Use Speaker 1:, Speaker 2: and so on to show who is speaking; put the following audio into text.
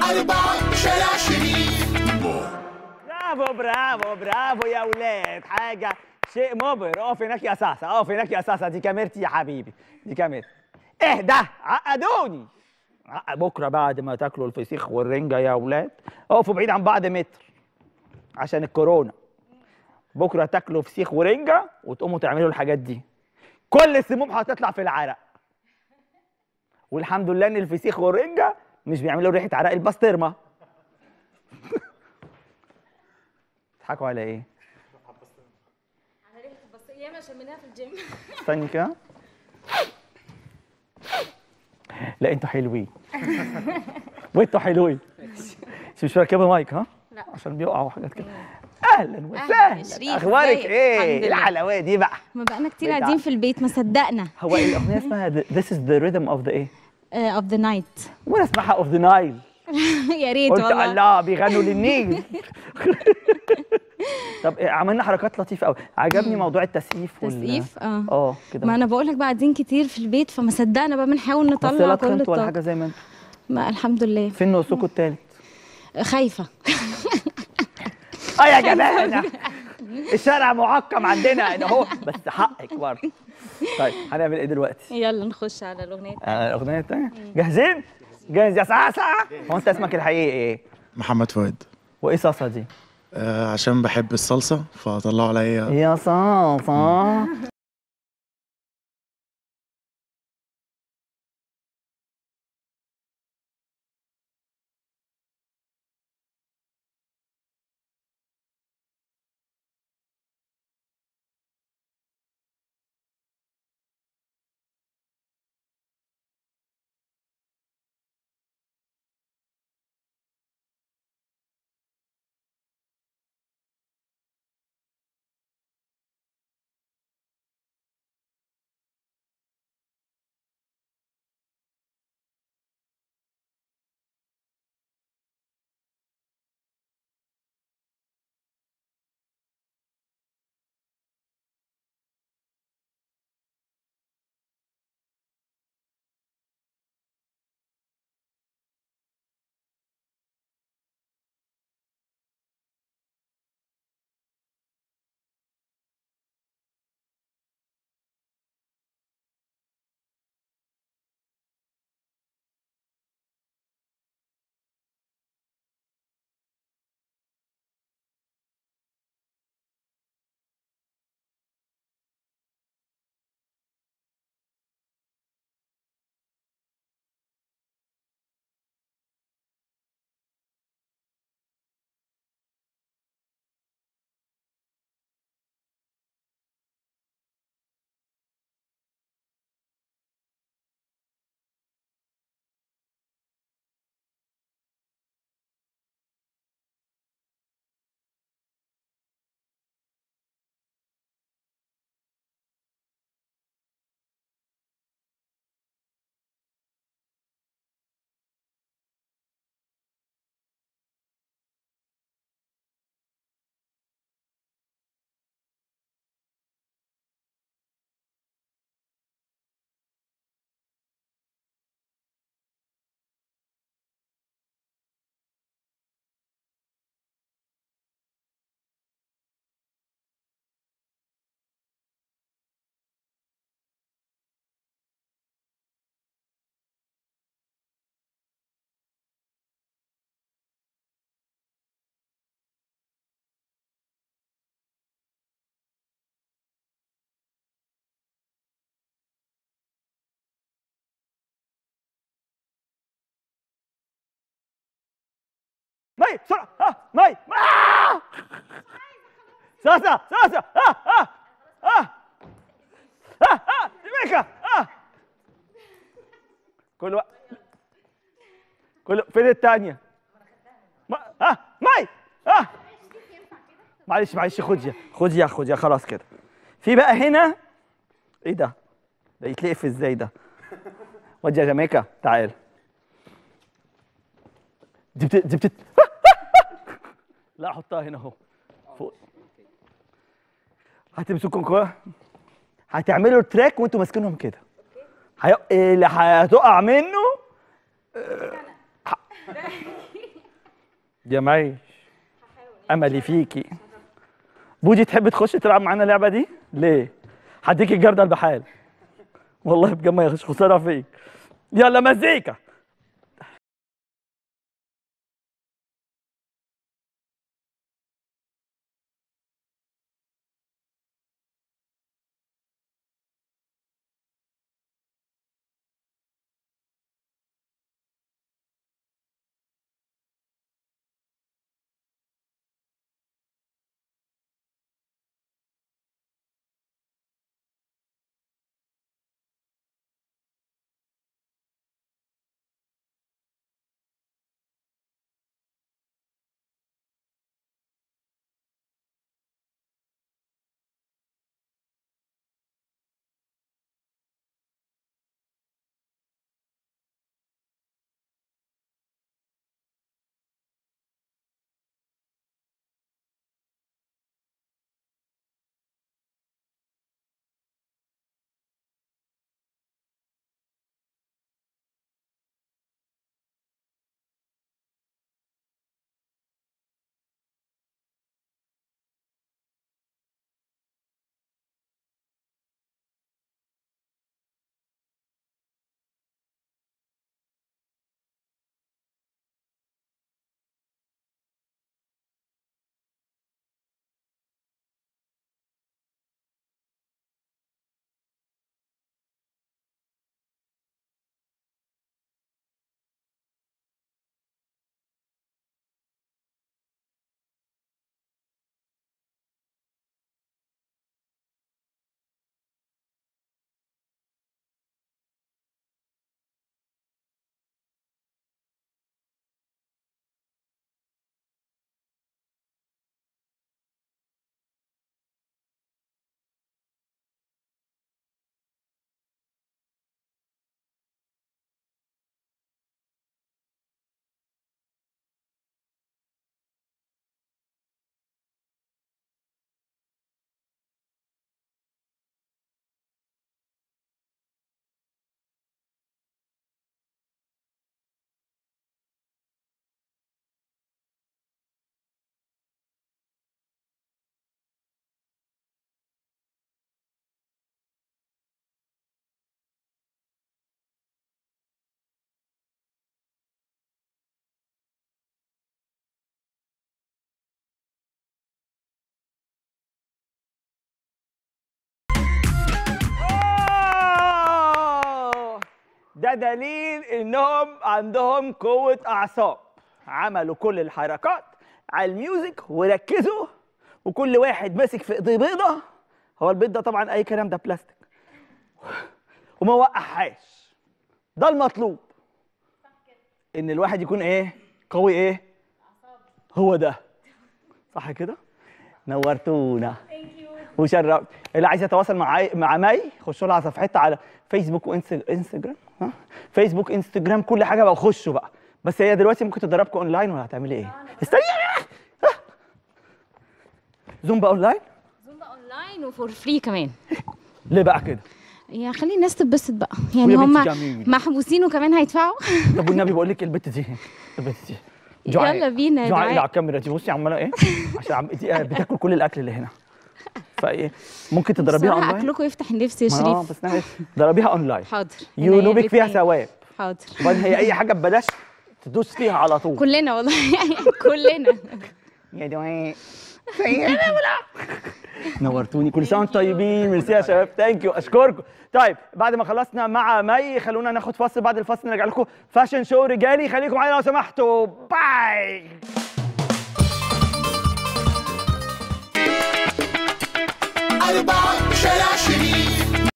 Speaker 1: أربعة شارع شريف
Speaker 2: برافو برافو برافو يا ولاد حاجة شيء مبهر اقف هناك يا ساسا اقف هناك يا ساسا دي كاميرتي يا حبيبي دي كاميرتي ايه ده عقدوني عق- بكره بعد ما تاكلوا الفسيخ والرنجة يا ولاد اقفوا بعيد عن بعض متر عشان الكورونا بكره تاكلوا فسيخ ورنجة وتقوموا تعملوا الحاجات دي كل السموم هتطلع في العرق والحمد لله ان الفسيخ والرنجة مش بيعملوا ريحة عرق البسطرمة تضحكوا على ايه؟
Speaker 3: على ريحه بس ياما شميناها في الجيم
Speaker 2: استني كده لا انتوا حلوين وانتوا حلوين بس مش راكبه مايك ها؟
Speaker 3: لا.
Speaker 2: عشان بيقعوا حاجات كده اهلا
Speaker 3: أهلا يا
Speaker 2: وسهلا
Speaker 3: شريف،
Speaker 2: اخبارك
Speaker 3: ازيك؟
Speaker 2: ايه؟
Speaker 3: الحمد
Speaker 2: ايه
Speaker 3: لله.
Speaker 2: الحلاوه دي بقى؟
Speaker 3: ما بقالنا كتير
Speaker 2: بتاع-
Speaker 3: قاعدين في البيت ما صدقنا
Speaker 2: هو الاغنيه اسمها This is the rhythm of the ايه؟
Speaker 3: اوف ذا نايت
Speaker 2: وانا اسمعها اوف ذا نايل
Speaker 3: يا ريت
Speaker 2: قلت
Speaker 3: والله
Speaker 2: الله بيغنوا للنيل طب إيه، عملنا حركات لطيفه قوي عجبني موضوع التسقيف وال-
Speaker 3: تسقيف اه
Speaker 2: اه كده
Speaker 3: ما انا بقول لك بقى قاعدين كتير في البيت فما صدقنا بقى بنحاول
Speaker 2: بس
Speaker 3: نطلع
Speaker 2: لا
Speaker 3: كل
Speaker 2: تخنت ولا
Speaker 3: الطاقه
Speaker 2: حاجه زي ما انت
Speaker 3: ما الحمد لله
Speaker 2: فين نقصكم التالت
Speaker 3: خايفه
Speaker 2: اه يا جماعه الشارع معقم عندنا هنا اهو بس حقك برضه طيب هنعمل ايه دلوقتي؟
Speaker 3: يلا نخش على الاغنيه
Speaker 2: آه، الاغنيه الثانيه جاهزين؟ جاهز يا ساسا هو انت اسمك الحقيقي ايه؟
Speaker 4: محمد فؤاد
Speaker 2: وايه صاصه دي؟
Speaker 4: آه عشان بحب الصلصة فطلعوا عليا
Speaker 2: يا صاصه مي بسرعه اه مي آه! ساسا ساسا اه اه اه اه اه ميكا اه كل وقت كل فين الثانية؟ ما اه مي اه معلش معلش خد يا خد يا خد يا خلاص كده في بقى هنا ايه ده؟ ده يتلقف ازاي ده؟ ودي يا جامايكا تعال دي بت... دي بتت... لا حطها هنا اهو فوق هتمسكوا كويس هتعملوا التراك وانتوا ماسكينهم كده هي... اللي هتقع منه آه، ه- يا مي املي فيكي بودي تحب تخش تلعب معانا اللعبه دي ليه هديك الجردل بحال والله بجد ما يخش خساره فيك يلا مزيكا آه! ده دليل انهم عندهم قوة اعصاب عملوا كل الحركات على الميوزك وركزوا وكل واحد ماسك في ايديه بيضة هو البيض ده طبعا اي كلام ده بلاستيك وما وقعهاش ده المطلوب ان الواحد يكون ايه قوي ايه هو ده صح كده نورتونا وشرفت اللي عايز يتواصل مع مع مي خشوا لها على صفحتها على فيسبوك وانستجرام ها فيسبوك انستجرام كل حاجه بقى خشوا بقى بس هي دلوقتي ممكن تدربكم اونلاين ولا هتعملي ايه استني آه. زومبا اونلاين
Speaker 3: زومبا اونلاين وفور فري كمان
Speaker 2: ليه بقى كده
Speaker 3: يا خلي الناس تتبسط بقى يعني
Speaker 2: ويا بنتي
Speaker 3: هم
Speaker 2: جميل.
Speaker 3: محبوسين وكمان هيدفعوا
Speaker 2: طب والنبي بقول لك البت دي البت دي
Speaker 3: يلا بينا يا
Speaker 2: دعاء
Speaker 3: دعاء.
Speaker 2: اللي على الكاميرا دي بصي عماله ايه عشان عم دي بتاكل كل الاكل اللي هنا فايه ممكن تضربيها
Speaker 3: بصراحة
Speaker 2: اونلاين
Speaker 3: اكلكم يفتح النفس يا
Speaker 2: ما آه،
Speaker 3: شريف
Speaker 2: بس نعمل- ضربيها اونلاين
Speaker 3: حاضر
Speaker 2: يونوبك فيها
Speaker 3: الاتنين.
Speaker 2: ثواب
Speaker 3: حاضر
Speaker 2: وبعدين هي اي حاجه ببلاش تدوس فيها على طول
Speaker 3: كلنا والله كلنا
Speaker 2: يا دعاء سيدة بلا. نورتوني كل سنه وانتم طيبين ميرسي يا شباب ثانك يو اشكركم طيب بعد ما خلصنا مع مي خلونا ناخد فاصل بعد الفاصل نرجع لكم فاشن شو رجالي خليكم معايا لو سمحتوا باي
Speaker 1: أربعة